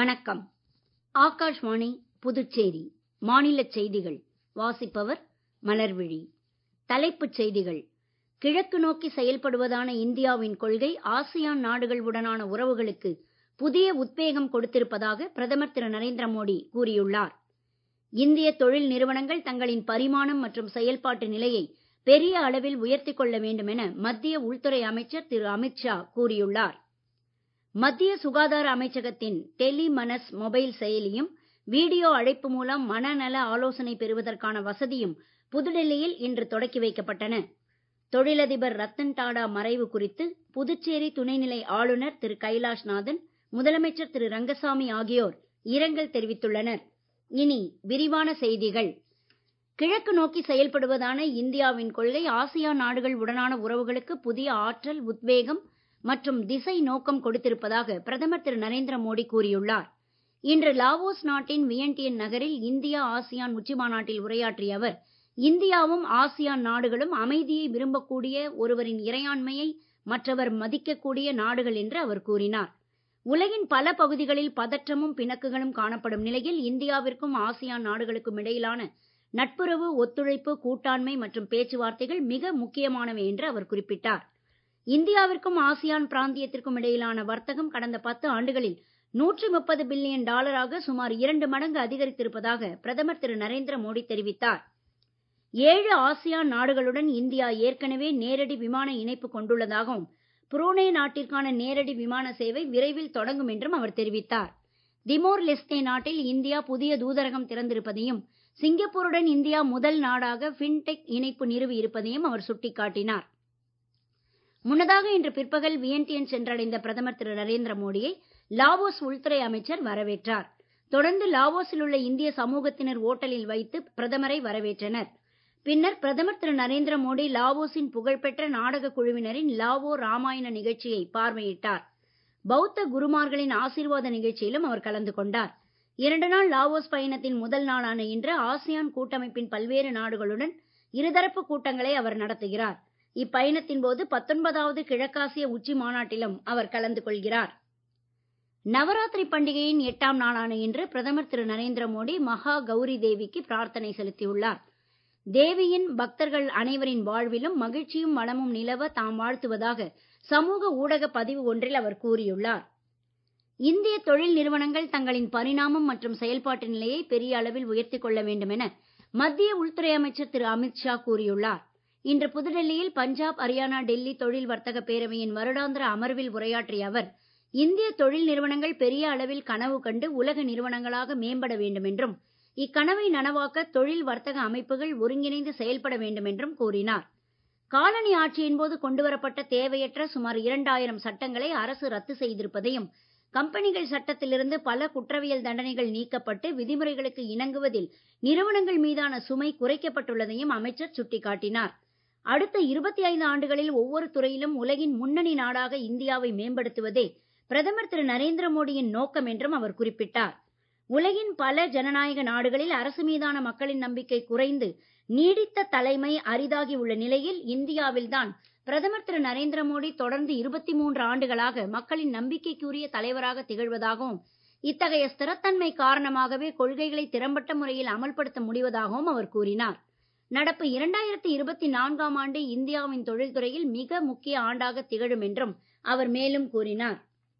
வணக்கம் ஆகாஷ்வாணி புதுச்சேரி மாநிலச் செய்திகள் வாசிப்பவர் மலர்விழி தலைப்புச் செய்திகள் கிழக்கு நோக்கி செயல்படுவதான இந்தியாவின் கொள்கை ஆசியான் நாடுகளுடனான உறவுகளுக்கு புதிய உத்வேகம் கொடுத்திருப்பதாக பிரதமர் திரு நரேந்திர மோடி கூறியுள்ளார் இந்திய தொழில் நிறுவனங்கள் தங்களின் பரிமாணம் மற்றும் செயல்பாட்டு நிலையை பெரிய அளவில் உயர்த்திக் கொள்ள வேண்டும் என மத்திய உள்துறை அமைச்சர் திரு அமித் ஷா கூறியுள்ளார் மத்திய சுகாதார அமைச்சகத்தின் டெலி மனஸ் மொபைல் செயலியும் வீடியோ அழைப்பு மூலம் மனநல ஆலோசனை பெறுவதற்கான வசதியும் புதுடெல்லியில் இன்று தொடக்கி வைக்கப்பட்டன தொழிலதிபர் ரத்தன் டாடா மறைவு குறித்து புதுச்சேரி துணைநிலை ஆளுநர் திரு கைலாஷ்நாதன் முதலமைச்சர் திரு ரங்கசாமி ஆகியோர் இரங்கல் தெரிவித்துள்ளனர் இனி விரிவான செய்திகள் கிழக்கு நோக்கி செயல்படுவதான இந்தியாவின் கொள்கை ஆசியான் நாடுகள் உடனான உறவுகளுக்கு புதிய ஆற்றல் உத்வேகம் மற்றும் திசை நோக்கம் கொடுத்திருப்பதாக பிரதமர் திரு நரேந்திர மோடி கூறியுள்ளார் இன்று லாவோஸ் நாட்டின் வியன்டியன் நகரில் இந்தியா ஆசியான் உச்சி மாநாட்டில் உரையாற்றிய அவர் இந்தியாவும் ஆசியான் நாடுகளும் அமைதியை விரும்பக்கூடிய ஒருவரின் இறையாண்மையை மற்றவர் மதிக்கக்கூடிய நாடுகள் என்று அவர் கூறினார் உலகின் பல பகுதிகளில் பதற்றமும் பிணக்குகளும் காணப்படும் நிலையில் இந்தியாவிற்கும் ஆசியான் நாடுகளுக்கும் இடையிலான நட்புறவு ஒத்துழைப்பு கூட்டாண்மை மற்றும் பேச்சுவார்த்தைகள் மிக முக்கியமானவை என்று அவர் குறிப்பிட்டார் இந்தியாவிற்கும் ஆசியான் பிராந்தியத்திற்கும் இடையிலான வர்த்தகம் கடந்த பத்து ஆண்டுகளில் நூற்றி முப்பது பில்லியன் டாலராக சுமார் இரண்டு மடங்கு அதிகரித்திருப்பதாக பிரதமர் திரு நரேந்திர மோடி தெரிவித்தார் ஏழு ஆசியான் நாடுகளுடன் இந்தியா ஏற்கனவே நேரடி விமான இணைப்பு கொண்டுள்ளதாகவும் புரூனே நாட்டிற்கான நேரடி விமான சேவை விரைவில் தொடங்கும் என்றும் அவர் தெரிவித்தார் திமோர் லெஸ்தே நாட்டில் இந்தியா புதிய தூதரகம் திறந்திருப்பதையும் சிங்கப்பூருடன் இந்தியா முதல் நாடாக ஃபின்டெக் இணைப்பு நிறுவி இருப்பதையும் அவர் சுட்டிக்காட்டினார் முன்னதாக இன்று பிற்பகல் வியன்டியன் சென்றடைந்த பிரதமர் திரு நரேந்திர மோடியை லாவோஸ் உள்துறை அமைச்சர் வரவேற்றார் தொடர்ந்து லாவோஸில் உள்ள இந்திய சமூகத்தினர் ஓட்டலில் வைத்து பிரதமரை வரவேற்றனர் பின்னர் பிரதமர் திரு நரேந்திர மோடி லாவோஸின் புகழ்பெற்ற நாடக குழுவினரின் லாவோ ராமாயண நிகழ்ச்சியை பார்வையிட்டார் பௌத்த குருமார்களின் ஆசீர்வாத நிகழ்ச்சியிலும் அவர் கலந்து கொண்டார் இரண்டு நாள் லாவோஸ் பயணத்தின் முதல் நாளான இன்று ஆசியான் கூட்டமைப்பின் பல்வேறு நாடுகளுடன் இருதரப்பு கூட்டங்களை அவர் நடத்துகிறார் இப்பயணத்தின் போது பத்தொன்பதாவது கிழக்காசிய உச்சி மாநாட்டிலும் அவர் கலந்து கொள்கிறார் நவராத்திரி பண்டிகையின் எட்டாம் நாளான இன்று பிரதமர் திரு நரேந்திர மோடி மகா கௌரி தேவிக்கு பிரார்த்தனை செலுத்தியுள்ளார் தேவியின் பக்தர்கள் அனைவரின் வாழ்விலும் மகிழ்ச்சியும் வளமும் நிலவ தாம் வாழ்த்துவதாக சமூக ஊடக பதிவு ஒன்றில் அவர் கூறியுள்ளார் இந்திய தொழில் நிறுவனங்கள் தங்களின் பரிணாமம் மற்றும் செயல்பாட்டு நிலையை பெரிய அளவில் உயர்த்திக் கொள்ள வேண்டும் என மத்திய உள்துறை அமைச்சர் திரு அமித் ஷா கூறியுள்ளார் இன்று புதுடெல்லியில் பஞ்சாப் ஹரியானா டெல்லி தொழில் வர்த்தக பேரவையின் வருடாந்திர அமர்வில் உரையாற்றிய அவர் இந்திய தொழில் நிறுவனங்கள் பெரிய அளவில் கனவு கண்டு உலக நிறுவனங்களாக மேம்பட வேண்டும் என்றும் இக்கனவை நனவாக்க தொழில் வர்த்தக அமைப்புகள் ஒருங்கிணைந்து செயல்பட வேண்டும் என்றும் கூறினார் காலனி ஆட்சியின் போது கொண்டுவரப்பட்ட தேவையற்ற சுமார் இரண்டாயிரம் சட்டங்களை அரசு ரத்து செய்திருப்பதையும் கம்பெனிகள் சட்டத்திலிருந்து பல குற்றவியல் தண்டனைகள் நீக்கப்பட்டு விதிமுறைகளுக்கு இணங்குவதில் நிறுவனங்கள் மீதான சுமை குறைக்கப்பட்டுள்ளதையும் அமைச்சர் சுட்டிக்காட்டினார் அடுத்த இருபத்தி ஐந்து ஆண்டுகளில் ஒவ்வொரு துறையிலும் உலகின் முன்னணி நாடாக இந்தியாவை மேம்படுத்துவதே பிரதமர் திரு நரேந்திர மோடியின் நோக்கம் என்றும் அவர் குறிப்பிட்டார் உலகின் பல ஜனநாயக நாடுகளில் அரசு மீதான மக்களின் நம்பிக்கை குறைந்து நீடித்த தலைமை அரிதாகி உள்ள நிலையில் இந்தியாவில்தான் பிரதமர் திரு நரேந்திர மோடி தொடர்ந்து இருபத்தி மூன்று ஆண்டுகளாக மக்களின் நம்பிக்கைக்குரிய தலைவராக திகழ்வதாகவும் இத்தகைய ஸ்திரத்தன்மை காரணமாகவே கொள்கைகளை திறம்பட்ட முறையில் அமல்படுத்த முடிவதாகவும் அவர் கூறினார் நடப்பு இரண்டாயிரத்தி இருபத்தி நான்காம் ஆண்டு இந்தியாவின் தொழில்துறையில் மிக முக்கிய ஆண்டாக திகழும் என்றும் அவர் மேலும் கூறினார்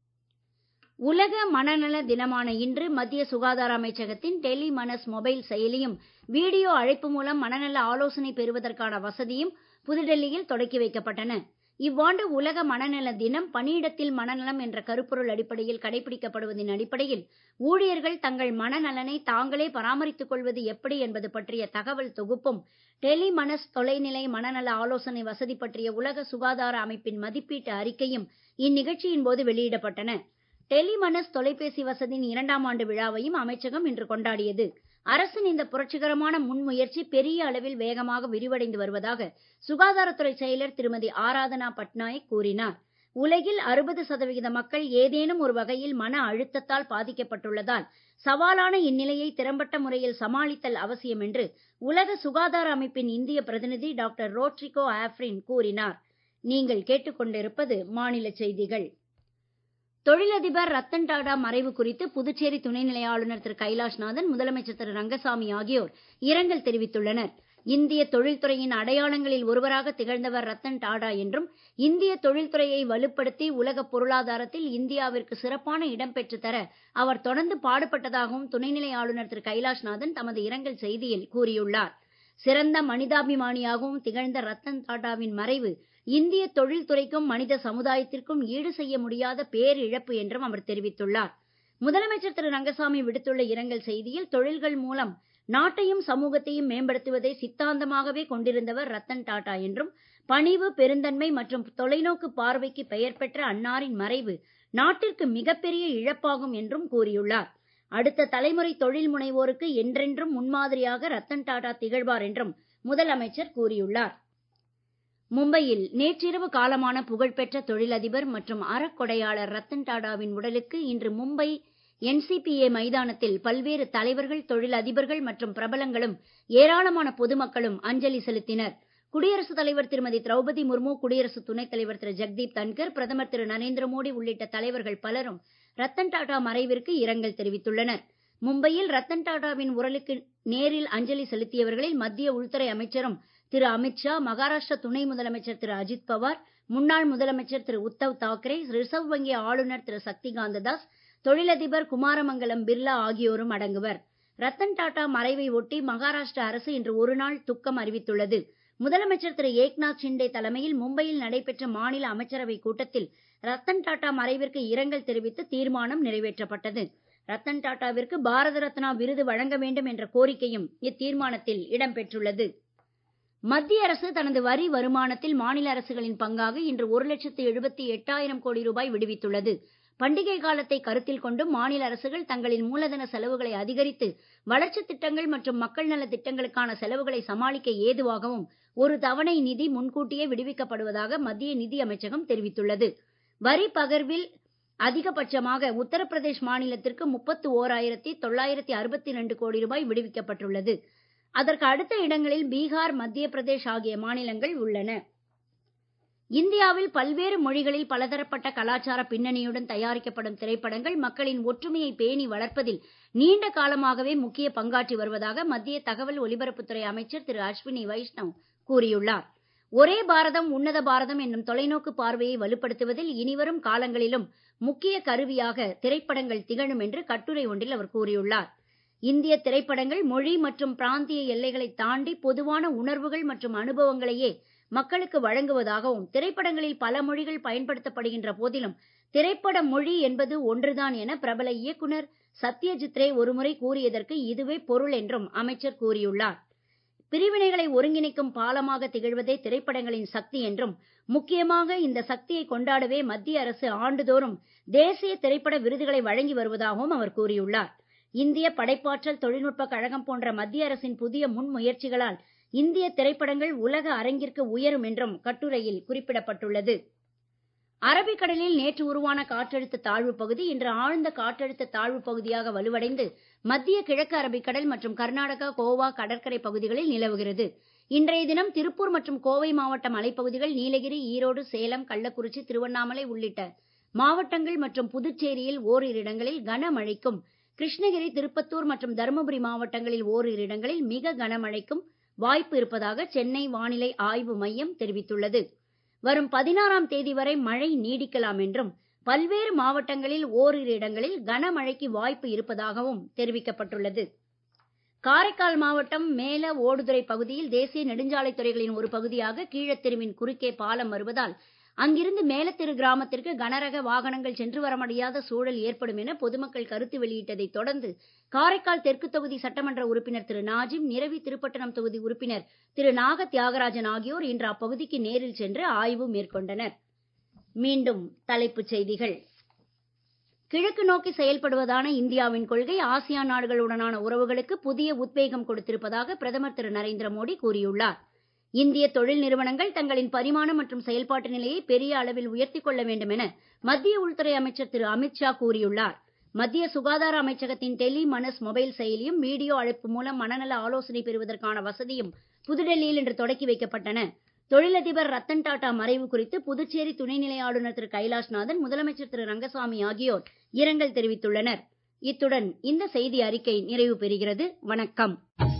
உலக மனநல தினமான இன்று மத்திய சுகாதார அமைச்சகத்தின் டெலி மனஸ் மொபைல் செயலியும் வீடியோ அழைப்பு மூலம் மனநல ஆலோசனை பெறுவதற்கான வசதியும் புதுடெல்லியில் தொடக்கி வைக்கப்பட்டன இவ்வாண்டு உலக மனநல தினம் பணியிடத்தில் மனநலம் என்ற கருப்பொருள் அடிப்படையில் கடைபிடிக்கப்படுவதன் அடிப்படையில் ஊழியர்கள் தங்கள் மனநலனை தாங்களே பராமரித்துக் கொள்வது எப்படி என்பது பற்றிய தகவல் தொகுப்பும் டெலிமனஸ் தொலைநிலை மனநல ஆலோசனை வசதி பற்றிய உலக சுகாதார அமைப்பின் மதிப்பீட்டு அறிக்கையும் இந்நிகழ்ச்சியின் போது வெளியிடப்பட்டன டெலிமனஸ் தொலைபேசி வசதியின் இரண்டாம் ஆண்டு விழாவையும் அமைச்சகம் இன்று கொண்டாடியது அரசின் இந்த புரட்சிகரமான முன்முயற்சி பெரிய அளவில் வேகமாக விரிவடைந்து வருவதாக சுகாதாரத்துறை செயலர் திருமதி ஆராதனா பட்நாயக் கூறினார் உலகில் அறுபது சதவிகித மக்கள் ஏதேனும் ஒரு வகையில் மன அழுத்தத்தால் பாதிக்கப்பட்டுள்ளதால் சவாலான இந்நிலையை திறம்பட்ட முறையில் சமாளித்தல் அவசியம் என்று உலக சுகாதார அமைப்பின் இந்திய பிரதிநிதி டாக்டர் ரோட்ரிகோ ஆஃப்ரின் கூறினார் நீங்கள் கேட்டுக்கொண்டிருப்பது மாநில செய்திகள் தொழிலதிபர் ரத்தன் டாடா மறைவு குறித்து புதுச்சேரி துணைநிலை ஆளுநர் திரு கைலாஷ்நாதன் முதலமைச்சர் திரு ரங்கசாமி ஆகியோர் இரங்கல் தெரிவித்துள்ளனர் இந்திய தொழில்துறையின் அடையாளங்களில் ஒருவராக திகழ்ந்தவர் ரத்தன் டாடா என்றும் இந்திய தொழில்துறையை வலுப்படுத்தி உலக பொருளாதாரத்தில் இந்தியாவிற்கு சிறப்பான இடம் பெற்று தர அவர் தொடர்ந்து பாடுபட்டதாகவும் துணைநிலை ஆளுநர் திரு கைலாஷ்நாதன் தமது இரங்கல் செய்தியில் கூறியுள்ளார் சிறந்த மனிதாபிமானியாகவும் திகழ்ந்த ரத்தன் டாடாவின் மறைவு இந்திய தொழில்துறைக்கும் மனித சமுதாயத்திற்கும் ஈடு செய்ய முடியாத பேரிழப்பு என்றும் அவர் தெரிவித்துள்ளார் முதலமைச்சர் திரு ரங்கசாமி விடுத்துள்ள இரங்கல் செய்தியில் தொழில்கள் மூலம் நாட்டையும் சமூகத்தையும் மேம்படுத்துவதை சித்தாந்தமாகவே கொண்டிருந்தவர் ரத்தன் டாடா என்றும் பணிவு பெருந்தன்மை மற்றும் தொலைநோக்கு பார்வைக்கு பெயர் பெற்ற அன்னாரின் மறைவு நாட்டிற்கு மிகப்பெரிய இழப்பாகும் என்றும் கூறியுள்ளார் அடுத்த தலைமுறை தொழில் முனைவோருக்கு என்றென்றும் முன்மாதிரியாக ரத்தன் டாடா திகழ்வார் என்றும் முதலமைச்சர் கூறியுள்ளார் மும்பையில் நேற்றிரவு காலமான புகழ்பெற்ற தொழிலதிபர் மற்றும் அறக்கொடையாளர் ரத்தன் டாடாவின் உடலுக்கு இன்று மும்பை என்சிபிஏ மைதானத்தில் பல்வேறு தலைவர்கள் தொழிலதிபர்கள் மற்றும் பிரபலங்களும் ஏராளமான பொதுமக்களும் அஞ்சலி செலுத்தினர் குடியரசுத் தலைவர் திருமதி திரௌபதி முர்மு குடியரசு துணைத் தலைவர் திரு ஜெக்தீப் தன்கர் பிரதமர் திரு நரேந்திர மோடி உள்ளிட்ட தலைவர்கள் பலரும் ரத்தன் டாடா மறைவிற்கு இரங்கல் தெரிவித்துள்ளனர் மும்பையில் ரத்தன் டாடாவின் உடலுக்கு நேரில் அஞ்சலி செலுத்தியவர்களில் மத்திய உள்துறை அமைச்சரும் திரு அமித்ஷா மகாராஷ்டிர துணை முதலமைச்சர் திரு அஜித் பவார் முன்னாள் முதலமைச்சர் திரு உத்தவ் தாக்கரே ரிசர்வ் வங்கி ஆளுநர் திரு சக்திகாந்த தாஸ் தொழிலதிபர் குமாரமங்கலம் பிர்லா ஆகியோரும் அடங்குவர் ரத்தன் டாடா மறைவை ஒட்டி மகாராஷ்டிர அரசு இன்று ஒரு நாள் துக்கம் அறிவித்துள்ளது முதலமைச்சர் திரு ஏக்நாத் ஷிண்டே தலைமையில் மும்பையில் நடைபெற்ற மாநில அமைச்சரவை கூட்டத்தில் ரத்தன் டாடா மறைவிற்கு இரங்கல் தெரிவித்து தீர்மானம் நிறைவேற்றப்பட்டது ரத்தன் டாடாவிற்கு பாரத ரத்னா விருது வழங்க வேண்டும் என்ற கோரிக்கையும் இத்தீர்மானத்தில் இடம்பெற்றுள்ளது மத்திய அரசு தனது வரி வருமானத்தில் மாநில அரசுகளின் பங்காக இன்று ஒரு லட்சத்து எழுபத்தி எட்டாயிரம் கோடி ரூபாய் விடுவித்துள்ளது பண்டிகை காலத்தை கருத்தில் கொண்டு மாநில அரசுகள் தங்களின் மூலதன செலவுகளை அதிகரித்து வளர்ச்சி திட்டங்கள் மற்றும் மக்கள் நல திட்டங்களுக்கான செலவுகளை சமாளிக்க ஏதுவாகவும் ஒரு தவணை நிதி முன்கூட்டியே விடுவிக்கப்படுவதாக மத்திய நிதி அமைச்சகம் தெரிவித்துள்ளது வரி பகிர்வில் அதிகபட்சமாக உத்தரப்பிரதேஷ் மாநிலத்திற்கு முப்பத்து ஓராயிரத்தி தொள்ளாயிரத்தி அறுபத்தி ரெண்டு கோடி ரூபாய் விடுவிக்கப்பட்டுள்ளது அதற்கு அடுத்த இடங்களில் பீகார் மத்திய பிரதேஷ் ஆகிய மாநிலங்கள் உள்ளன இந்தியாவில் பல்வேறு மொழிகளில் பலதரப்பட்ட கலாச்சார பின்னணியுடன் தயாரிக்கப்படும் திரைப்படங்கள் மக்களின் ஒற்றுமையை பேணி வளர்ப்பதில் நீண்ட காலமாகவே முக்கிய பங்காற்றி வருவதாக மத்திய தகவல் ஒலிபரப்புத்துறை அமைச்சர் திரு அஸ்வினி வைஷ்ணவ் கூறியுள்ளார் ஒரே பாரதம் உன்னத பாரதம் என்னும் தொலைநோக்கு பார்வையை வலுப்படுத்துவதில் இனிவரும் காலங்களிலும் முக்கிய கருவியாக திரைப்படங்கள் திகழும் என்று கட்டுரை ஒன்றில் அவர் கூறியுள்ளார் இந்திய திரைப்படங்கள் மொழி மற்றும் பிராந்திய எல்லைகளை தாண்டி பொதுவான உணர்வுகள் மற்றும் அனுபவங்களையே மக்களுக்கு வழங்குவதாகவும் திரைப்படங்களில் பல மொழிகள் பயன்படுத்தப்படுகின்ற போதிலும் திரைப்பட மொழி என்பது ஒன்றுதான் என பிரபல இயக்குனர் சத்யஜித் ரே ஒருமுறை கூறியதற்கு இதுவே பொருள் என்றும் அமைச்சர் கூறியுள்ளார் பிரிவினைகளை ஒருங்கிணைக்கும் பாலமாக திகழ்வதே திரைப்படங்களின் சக்தி என்றும் முக்கியமாக இந்த சக்தியை கொண்டாடவே மத்திய அரசு ஆண்டுதோறும் தேசிய திரைப்பட விருதுகளை வழங்கி வருவதாகவும் அவர் கூறியுள்ளார் இந்திய படைப்பாற்றல் தொழில்நுட்ப கழகம் போன்ற மத்திய அரசின் புதிய முன்முயற்சிகளால் இந்திய திரைப்படங்கள் உலக அரங்கிற்கு உயரும் என்றும் கட்டுரையில் குறிப்பிடப்பட்டுள்ளது அரபிக்கடலில் நேற்று உருவான காற்றழுத்த தாழ்வு பகுதி இன்று ஆழ்ந்த காற்றழுத்த தாழ்வு பகுதியாக வலுவடைந்து மத்திய கிழக்கு அரபிக்கடல் மற்றும் கர்நாடகா கோவா கடற்கரை பகுதிகளில் நிலவுகிறது இன்றைய தினம் திருப்பூர் மற்றும் கோவை மாவட்ட மலைப்பகுதிகள் நீலகிரி ஈரோடு சேலம் கள்ளக்குறிச்சி திருவண்ணாமலை உள்ளிட்ட மாவட்டங்கள் மற்றும் புதுச்சேரியில் ஓரிரு இடங்களில் கனமழைக்கும் கிருஷ்ணகிரி திருப்பத்தூர் மற்றும் தருமபுரி மாவட்டங்களில் ஓரிரு இடங்களில் மிக கனமழைக்கும் வாய்ப்பு இருப்பதாக சென்னை வானிலை ஆய்வு மையம் தெரிவித்துள்ளது வரும் பதினாறாம் தேதி வரை மழை நீடிக்கலாம் என்றும் பல்வேறு மாவட்டங்களில் ஓரிரு இடங்களில் கனமழைக்கு வாய்ப்பு இருப்பதாகவும் தெரிவிக்கப்பட்டுள்ளது காரைக்கால் மாவட்டம் மேல ஓடுதுறை பகுதியில் தேசிய நெடுஞ்சாலைத் துறைகளின் ஒரு பகுதியாக கீழத்தெருவின் குறுக்கே பாலம் வருவதால் அங்கிருந்து மேலத்தெரு கிராமத்திற்கு கனரக வாகனங்கள் சென்று வர முடியாத சூழல் ஏற்படும் என பொதுமக்கள் கருத்து வெளியிட்டதைத் தொடர்ந்து காரைக்கால் தெற்கு தொகுதி சட்டமன்ற உறுப்பினர் திரு நாஜிம் நிரவி திருப்பட்டணம் தொகுதி உறுப்பினர் திரு நாக தியாகராஜன் ஆகியோர் இன்று அப்பகுதிக்கு நேரில் சென்று ஆய்வு மேற்கொண்டனர் மீண்டும் தலைப்புச் செய்திகள் கிழக்கு நோக்கி செயல்படுவதான இந்தியாவின் கொள்கை ஆசியான் நாடுகளுடனான உறவுகளுக்கு புதிய உத்வேகம் கொடுத்திருப்பதாக பிரதமர் திரு நரேந்திர மோடி கூறியுள்ளார் இந்திய தொழில் நிறுவனங்கள் தங்களின் பரிமாணம் மற்றும் செயல்பாட்டு நிலையை பெரிய அளவில் உயர்த்திக் கொள்ள வேண்டும் என மத்திய உள்துறை அமைச்சர் திரு அமித்ஷா கூறியுள்ளார் மத்திய சுகாதார அமைச்சகத்தின் டெலி மனஸ் மொபைல் செயலியும் வீடியோ அழைப்பு மூலம் மனநல ஆலோசனை பெறுவதற்கான வசதியும் புதுடெல்லியில் இன்று தொடக்கி வைக்கப்பட்டன தொழிலதிபர் ரத்தன் டாடா மறைவு குறித்து புதுச்சேரி துணைநிலை ஆளுநர் திரு கைலாஷ்நாதன் முதலமைச்சர் திரு ரங்கசாமி ஆகியோர் இரங்கல் தெரிவித்துள்ளனர் இத்துடன் இந்த செய்தி அறிக்கை நிறைவு பெறுகிறது வணக்கம்